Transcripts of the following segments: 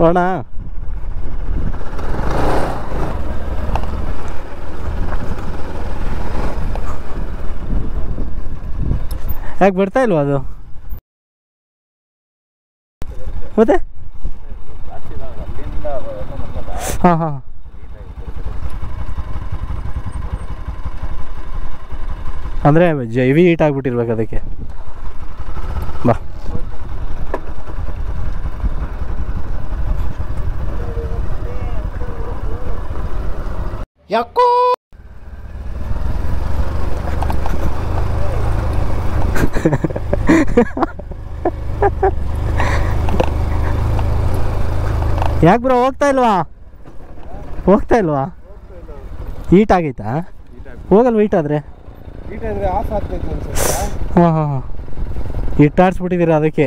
ಹೋಣ ಯಾಕೆ ಬರ್ತಾ ಇಲ್ವಾ ಅದು ಮತ್ತೆ ಹಾಂ ಹಾಂ ಅಂದರೆ ಜೈವಿ ಹೀಟ್ ಆಗಿಬಿಟ್ಟಿರ್ಬೇಕು ಅದಕ್ಕೆ ಬಾ ಯಾಕೋ ಯಾಕೆ ಬ್ರೋ ಹೋಗ್ತಾ ಇಲ್ವಾ ಹೋಗ್ತಾ ಇಲ್ವಾ ಹೀಟ್ ಆಗೈತಾ ಹೋಗಲ್ವ ಹೀಟ್ ಆದರೆ ಇದ್ರೆ ಆಫ್ ಆಗ್ಬೇಕು ಅನ್ಸುತ್ತೆ ಹಾಂ ಹಾಂ ಹಾಂ ಹಿಟ್ಟಾಡ್ಸ್ಬಿಟ್ಟಿದ್ದೀರ ಅದಕ್ಕೆ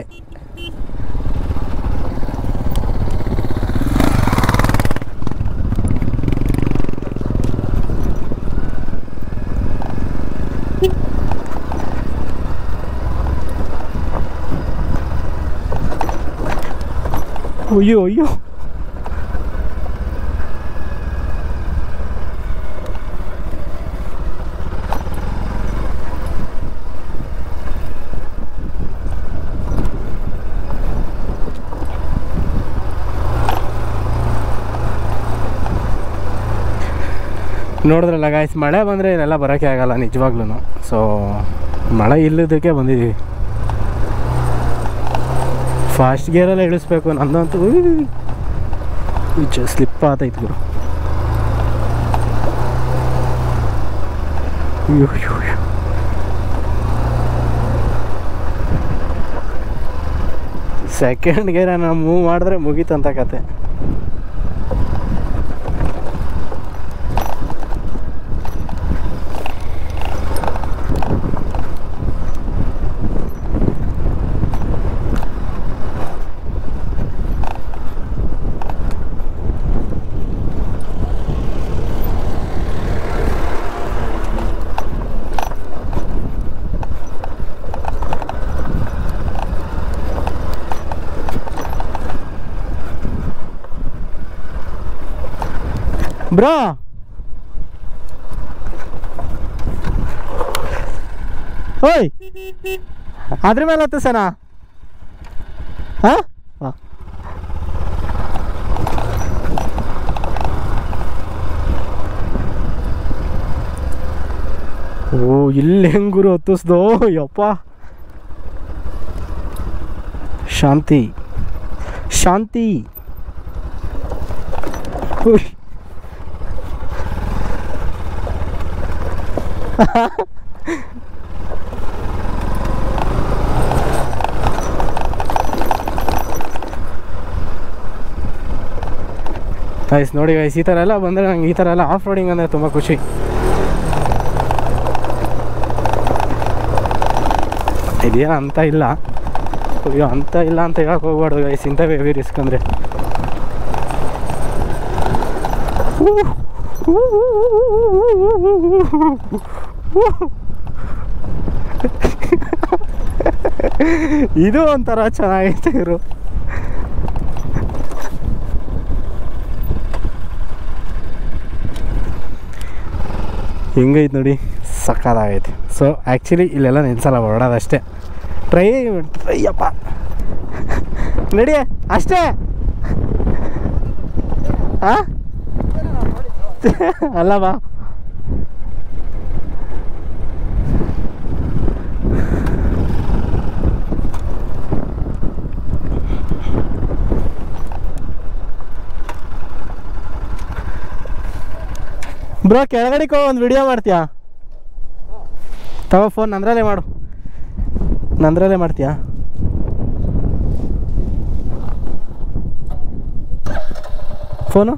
ಅಯ್ಯೋ ಅಯ್ಯೋ ನೋಡಿದ್ರಲ್ಲ ಗಾಯ್ಸ್ ಮಳೆ ಬಂದರೆ ಇದೆಲ್ಲ ಬರೋಕ್ಕೆ ಆಗಲ್ಲ ನಿಜವಾಗ್ಲೂ ಸೊ ಮಳೆ ಇಲ್ಲದಕ್ಕೆ ಬಂದಿದ್ದೀವಿ ಫಾಸ್ಟ್ ಗೇರೆಲ್ಲ ಇಳಿಸ್ಬೇಕು ನಂದಂತೂ ಸ್ಲಿಪ್ ಆತೈತೆ ಗುರು ಅಯ್ಯೋ, ಅಯ್ಯೋ, ಅಯ್ಯೋ. ಸೆಕೆಂಡ್ ಗೇರ್ ನಾನು ಮೂವ್ ಮಾಡಿದ್ರೆ ಮುಗೀತಂತ ಕತೆ ಬ್ರೋ ಓಯ್ ಅದ್ರ ಮೇಲೆ ಹತ್ತು ಸನ ಹಾಂ ಓ ಇಲ್ಲಿ ಹೆಂಗುರು ಹತ್ತಿಸ್ದೋ ಯಪ್ಪ ಶಾಂತಿ ಶಾಂತಿ ಉಯ್. ಗೈಸ್ ನೋಡಿ ಗೈಸ್ ಈ ಥರ ಎಲ್ಲ ಬಂದರೆ ನಂಗೆ ಈ ಥರ ಎಲ್ಲ ಆಫ್ ರೋಡಿಂಗ್ ಅಂದರೆ ತುಂಬ ಖುಷಿ ಇದೇನು ಅಂತ ಇಲ್ಲ ಅಯ್ಯೋ ಅಂತ ಇಲ್ಲ ಅಂತ ಹೇಳಕ್ಕೆ ಹೋಗ್ಬಾರ್ದು ಗೈಸ್ ಇಂಥ ಹೆವಿ ರಿಸ್ಕ್ ಅಂದರೆ ಇದು ಒಂಥರ ಚೆನ್ನಾಗೈತೆ ಇವರು ಹೆಂಗೈತೆ ನೋಡಿ ಸಕ್ಕತ್ತಾಗೈತೆ ಸೊ ಆ್ಯಕ್ಚುಲಿ ಇಲ್ಲೆಲ್ಲ ನಿಲ್ಸಲ್ಲ ಹೊರಡೋದಷ್ಟೇ ಟ್ರೈ ಟ್ರೈ ಅಪ್ಪ ನಡಿ ಅಷ್ಟೇ ಆ ಅಲ್ಲ ಬಾ ಬ್ರೋ ಕೆಳಗಡೆಗೆ ಒಂದು ವಿಡಿಯೋ ಮಾಡ್ತೀಯಾ ತಗೋ ಫೋನ್ ನಂದ್ರಲ್ಲೇ ಮಾಡು ನಂದ್ರಲ್ಲೇ ಮಾಡ್ತೀಯಾ ಫೋನು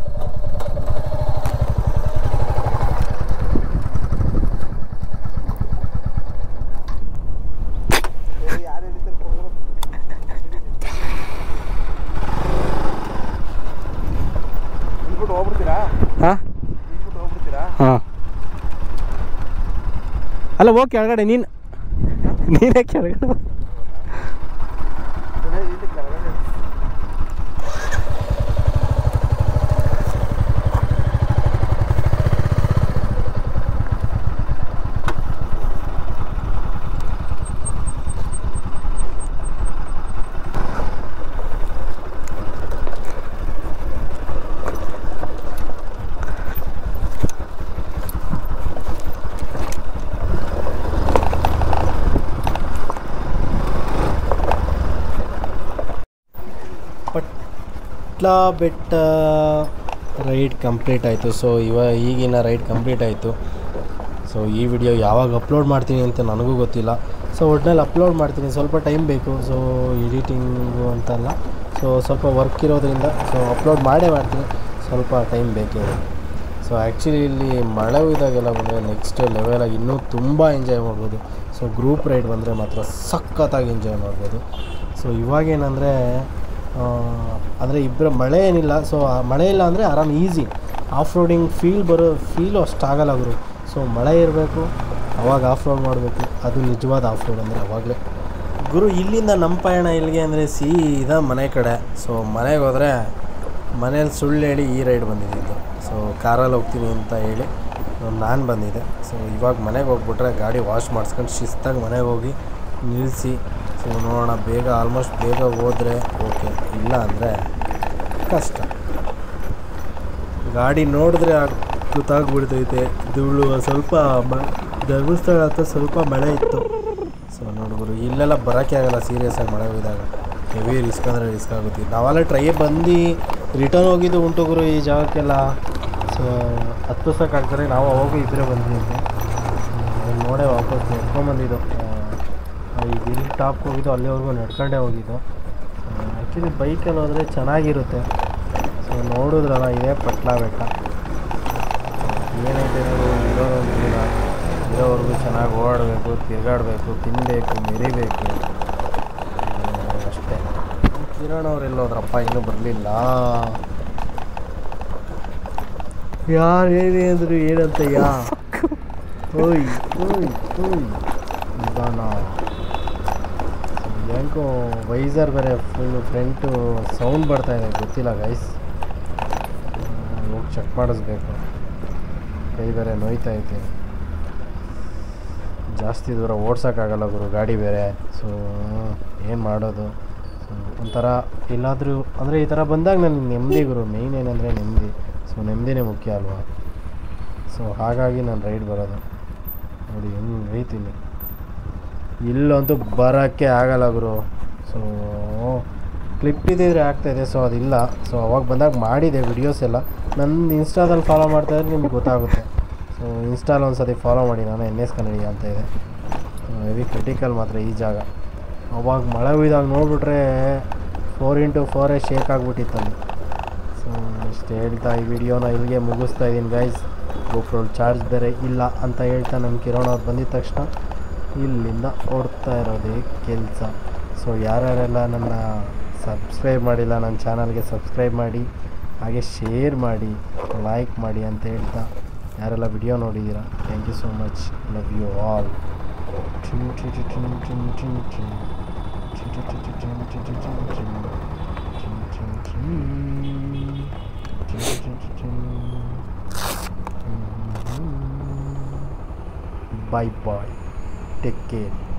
ಯಾರು ಹಿಡಿತಾರೆ program? ನಿಲ್ಬಿಟ್ಟು ಹೋಗ್ಬಿಡ್ತೀರಾ ಹಾಂ ನಿಲ್ಬಿಟ್ಟು ಹೋಗ್ಬಿಡ್ತೀರಾ ಹಾಂ ಅಲ್ಲ ಹೋಗಿ ಕೆಳಗಡೆ ನೀನು ನೀನೇ ಕೆಳಗಡೆ ಹೋಗ್. ಅದೇ ಇಲ್ಲಿ ಕೆಳಗಡೆ ಮೆಟ್ಲ ಬೆಟ್ಟ ರೈಡ್ ಕಂಪ್ಲೀಟ್ ಆಯಿತು ಸೊ ಇವ ಈಗಿನ ರೈಡ್ ಕಂಪ್ಲೀಟ್ ಆಯಿತು ಸೊ ಈ ವಿಡಿಯೋ ಯಾವಾಗ ಅಪ್ಲೋಡ್ ಮಾಡ್ತೀನಿ ಅಂತ ನನಗೂ ಗೊತ್ತಿಲ್ಲ ಸೊ ಒಟ್ನಲ್ಲಿ ಅಪ್ಲೋಡ್ ಮಾಡ್ತೀನಿ ಸ್ವಲ್ಪ ಟೈಮ್ ಬೇಕು ಸೊ ಎಡಿಟಿಂಗು ಅಂತಲ್ಲ ಸೊ ಸ್ವಲ್ಪ ವರ್ಕ್ ಇರೋದ್ರಿಂದ ಸೊ ಅಪ್ಲೋಡ್ ಮಾಡೇ ಮಾಡ್ತೀನಿ ಸ್ವಲ್ಪ ಟೈಮ್ ಬೇಕೇ ಸೊ ಆ್ಯಕ್ಚುಲಿ ಇಲ್ಲಿ ಮಳೆ ಇದ್ದಾಗೆಲ್ಲ ಬಂದರೆ ನೆಕ್ಸ್ಟ್ ಲೆವೆಲಾಗಿ ಇನ್ನೂ ತುಂಬ ಎಂಜಾಯ್ ಮಾಡ್ಬೋದು ಸೊ ಗ್ರೂಪ್ ರೈಡ್ ಬಂದರೆ ಮಾತ್ರ ಸಖತ್ತಾಗಿ ಎಂಜಾಯ್ ಮಾಡ್ಬೋದು ಸೊ ಇವಾಗೇನಂದರೆ ಅಂದರೆ ಇಬ್ಬರ ಮಳೆ ಏನಿಲ್ಲ ಸೊ ಆ ಮಳೆ ಇಲ್ಲ ಅಂದರೆ ಆರಾಮ್ ಈಸಿ ಆಫ್ ರೋಡಿಂಗ್ ಫೀಲ್ ಬರೋ ಫೀಲು ಅಷ್ಟಾಗಲ್ಲ ಗುರು ಸೊ ಮಳೆ ಇರಬೇಕು ಅವಾಗ ಆಫ್ ರೋಡ್ ಮಾಡಬೇಕು ಅದು ನಿಜವಾದ ಆಫ್ ರೋಡ್ ಅಂದರೆ ಅವಾಗಲೇ ಗುರು ಇಲ್ಲಿಂದ ನಮ್ಮ ಪಯಣ ಇಲ್ಲಿಗೆ ಅಂದರೆ ಸೀದಾ ಮನೆ ಕಡೆ ಸೊ ಮನೆಗೆ ಹೋದರೆ ಮನೇಲಿ ಸುಳ್ಳು ಹೇಳಿ ಈ ರೈಡ್ ಬಂದಿದ್ದು ಸೊ ಕಾರಲ್ಲಿ ಹೋಗ್ತೀನಿ ಅಂತ ಹೇಳಿ ನಾನು ಬಂದಿದ್ದೆ ಸೊ ಇವಾಗ ಮನೆಗೆ ಹೋಗ್ಬಿಟ್ರೆ ಗಾಡಿ ವಾಶ್ ಮಾಡಿಸ್ಕೊಂಡು ಶಿಸ್ತಾಗಿ ಮನೆಗೆ ಹೋಗಿ ನಿಲ್ಲಿಸಿ ಸೊ ನೋಡೋಣ ಬೇಗ ಆಲ್ಮೋಸ್ಟ್ ಬೇಗ ಹೋದರೆ ಓಕೆ ಇಲ್ಲ ಅಂದರೆ ಕಷ್ಟ ಗಾಡಿ ನೋಡಿದ್ರೆ ಆಗ್- ಗೊತ್ತಾಗ್ಬಿಡ್ತೈತೆ ಧೂಳು ಸ್ವಲ್ಪ ಮ ಧರ್ಮಸ್ಥಳ ಹತ್ರ ಸ್ವಲ್ಪ ಮಳೆ ಇತ್ತು ಸೊ ನೋಡ್ಬೋದು ಇಲ್ಲೆಲ್ಲ ಬರೋಕ್ಕೆ ಆಗಲ್ಲ ಸೀರಿಯಸ್ಸಾಗಿ ಮಳೆ ಹೋಗಿದಾಗ ಹೆವಿ ರಿಸ್ಕ್ ಅಂದರೆ ರಿಸ್ಕ್ ಆಗುತ್ತೆ ನಾವೆಲ್ಲ ಟ್ರೈ ಬಂದು ರಿಟರ್ನ್ ಹೋಗಿದ್ದು ಉಂಟು ಗುರು ಈ ಜಾಗಕ್ಕೆಲ್ಲ ಸೊ ಹತ್ತು ಆಗ್ತಾರೆ ನಾವು ಅವಾಗೂ ಇಬ್ಬರೇ ಬಂದಿದ್ದೆ ಹ್ಮ್, ನೋಡೇ ವಾಪಸ್ ನಡ್ಕೊಂಬಂದಿದ್ದು ಈ ಹಿಲ್ ಟಾಪ್ಗೆ ಹೋಗಿದ್ದು ಅಲ್ಲಿವರೆಗೂ ನಡ್ಕೊಂಡೇ ಹೋಗಿದ್ದು ಆ್ಯಕ್ಚುಲಿ ಬೈಕಲ್ಲಿ ಹೋದರೆ ಚೆನ್ನಾಗಿರುತ್ತೆ ಸೊ ನೋಡಿದ್ರಲ್ಲ ಇದೇ ಪಟ್ಲ ಬೆಟ್ಟ ಏನೈತೆ ನೋಡು ಇರೋದೊಂದು ಜೀವನ ಇರೋವರೆಗೂ ಚೆನ್ನಾಗಿ ಓಡಾಡಬೇಕು ತಿರುಗಾಡಬೇಕು ತಿನ್ನಬೇಕು ಮೆರಿಬೇಕು ಹ್ಮ್, ಅಷ್ಟೇ ಕಿರಣ್ ಅವರೆಲ್ಲ ಹೋದ್ರಪ್ಪ ಇನ್ನೂ ಬರಲಿಲ್ಲ ಯಾರು ಏನೇ ಅಂದರು ಏನಂತ ಯಾ ಓಯ್ ಓಯ್ ಓಯ್ ನಿಧಾನ ಯಾಕೋ ವೈಸರ್ ಬೇರೆ ಫುಲ್ ಫ್ರಂಟು ಸೌಂಡ್ ಬರ್ತಾ ಇದೆ ಗೊತ್ತಿಲ್ಲ ಗೈಸ್ ಹೋಗಿ ಚೆಕ್ ಮಾಡಿಸ್ಬೇಕು ಕೈ ಬೇರೆ ನೋಯ್ತಾ ಐತೆ ಜಾಸ್ತಿ ದೂರ ಓಡ್ಸೋಕ್ಕಾಗಲ್ಲ ಗುರು ಗಾಡಿ ಬೇರೆ ಸೊ ಏನು ಮಾಡೋದು ಸೊ ಒಂಥರ ಎಲ್ಲಾದರೂ ಅಂದರೆ ಈ ಥರ ಬಂದಾಗ ನನಗೆ ನೆಮ್ಮದಿ ಗುರು ಮೇಯ್ನ್ ಏನಂದರೆ ನೆಮ್ಮದಿ ಸೊ ನೆಮ್ಮದಿನೇ ಮುಖ್ಯ ಅಲ್ವಾ ಸೊ ಹಾಗಾಗಿ ನಾನು ರೈಡ್ ಬರೋದು ನೋಡಿ ಹೆಂಗೆ ಐತೀನಿ ಇಲ್ಲಂತೂ ಬರೋಕ್ಕೆ ಆಗಲ್ಲ ಗುರು ಸೊ ಕ್ಲಿಪ್ ಇದ್ದಿದ್ರೆ ಆಗ್ತಾಯಿದೆ ಸೊ ಅದಿಲ್ಲ ಸೊ ಅವಾಗ ಬಂದಾಗ ಮಾಡಿದೆ ವಿಡಿಯೋಸ್ ಎಲ್ಲ ನನ್ನ ಇನ್ಸ್ಟಾದಲ್ಲಿ ಫಾಲೋ ಮಾಡ್ತಾಯಿದ್ರೆ ನಿಮ್ಗೆ ಗೊತ್ತಾಗುತ್ತೆ ಸೊ ಇನ್ಸ್ಟಾಲ್ ಒಂದು ಸತಿ ಫಾಲೋ ಮಾಡಿ ನಾನು ಎನ್ ಎಸ್ ಕನ್ನಡಿ ಅಂತ ಇದೆ ಹೆವಿ ಕ್ರಿಟಿಕಲ್ ಮಾತ್ರ ಈ ಜಾಗ ಅವಾಗ ಮಳೆ ಹುಯ್ದಾಗ ನೋಡ್ಬಿಟ್ರೆ ಫೋರ್ ಇಂಟು ಫೋರೇ ಶೇಕ್ ಆಗಿಬಿಟ್ಟಿತ್ತು ಅಲ್ಲಿ ಸೊ ಇಷ್ಟು ಹೇಳ್ತಾ ಈ ವಿಡಿಯೋನ ಇಲ್ಲಿಗೆ ಮುಗಿಸ್ತಾ ಇದ್ದೀನಿ ಗೈಸ್ ಗೋಪ್ರೋಲ್ ಚಾರ್ಜ್ ಬೇರೆ ಇಲ್ಲ ಅಂತ ಹೇಳ್ತಾ ನಮ್ಮ ಕಿರಣ್ ಅವ್ರು ಬಂದಿದ ತಕ್ಷಣ ಇಲ್ಲಿಂದ ಓಡ್ತಾ ಇರೋದೇ ಕೆಲಸ ಸೊ ಯಾರ್ಯಾರೆಲ್ಲ ನನ್ನ ಸಬ್ಸ್ಕ್ರೈಬ್ ಮಾಡಿಲ್ಲ ನನ್ನ ಚಾನಲ್ಗೆ ಸಬ್ಸ್ಕ್ರೈಬ್ ಮಾಡಿ ಹಾಗೆ ಶೇರ್ ಮಾಡಿ ಲೈಕ್ ಮಾಡಿ ಅಂತ ಹೇಳ್ತಾ ಯಾರೆಲ್ಲ ವಿಡಿಯೋ ನೋಡಿದ್ದೀರಾ thank you so much love you all Bye bye. Take care.